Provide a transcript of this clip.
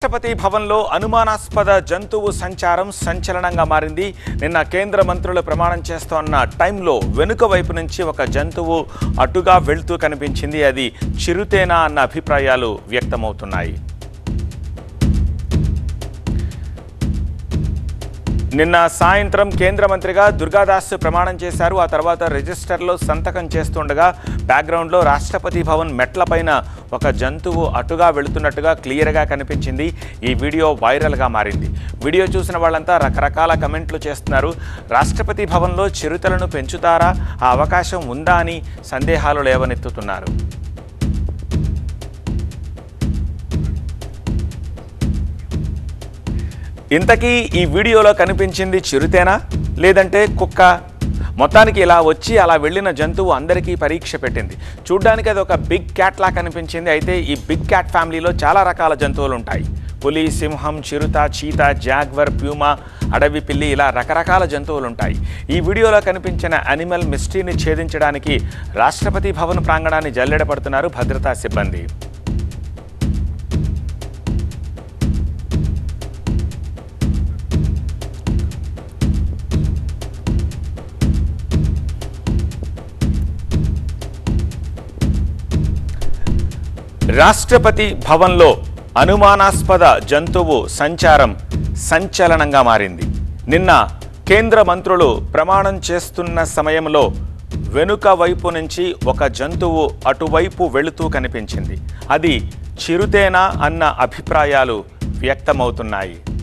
రాష్ట్రపతి భవన్లో అనుమానాస్పద జంతువు సంచారం సంచలనంగా మారింది నిన్న కేంద్ర మంత్రులు ప్రమాణం చేస్తోన్న టైంలో వెనుక వైపు నుంచి ఒక జంతువు అటుగా వెళ్తూ కనిపించింది అది చిరుతేనా అన్న అభిప్రాయాలు వ్యక్తమవుతున్నాయి నిన్న సాయంత్రం కేంద్ర మంత్రిగా దుర్గాదాస్ ప్రమాణం చేశారు ఆ తర్వాత రిజిస్టర్లో సంతకం చేస్తుండగా బ్యాక్గ్రౌండ్లో రాష్ట్రపతి భవన్ మెట్లపైన ఒక జంతువు అటుగా వెళుతున్నట్టుగా క్లియర్గా కనిపించింది ఈ వీడియో వైరల్గా మారింది వీడియో చూసిన వాళ్ళంతా రకరకాల కమెంట్లు చేస్తున్నారు రాష్ట్రపతి భవన్లో చిరుతలను పెంచుతారా ఆ అవకాశం ఉందా అని సందేహాలు లేవనెత్తుతున్నారు ఇంతకీ ఈ వీడియోలో కనిపించింది చిరుతేనా లేదంటే కుక్క మొత్తానికి ఇలా వచ్చి అలా వెళ్ళిన జంతువు అందరికీ పరీక్ష పెట్టింది చూడ్డానికి అది ఒక బిగ్ క్యాట్ లా కనిపించింది అయితే ఈ బిగ్ క్యాట్ ఫ్యామిలీలో చాలా రకాల జంతువులు ఉంటాయి పులి సింహం చిరుత చీత జాగ్వర్ ప్యూమా అడవి పిల్లి ఇలా రకరకాల జంతువులు ఉంటాయి ఈ వీడియోలో కనిపించిన అనిమల్ మిస్టరీని ఛేదించడానికి రాష్ట్రపతి భవన్ ప్రాంగణాన్ని జల్లెడపడుతున్నారు భద్రతా సిబ్బంది రాష్ట్రపతి భవన్లో అనుమానాస్పద జంతువు సంచారం సంచలనంగా మారింది నిన్న కేంద్ర మంత్రులు ప్రమాణం చేస్తున్న సమయంలో వెనుక వైపు నుంచి ఒక జంతువు అటువైపు వెళుతూ కనిపించింది అది చిరుతేనా అన్న అభిప్రాయాలు వ్యక్తమవుతున్నాయి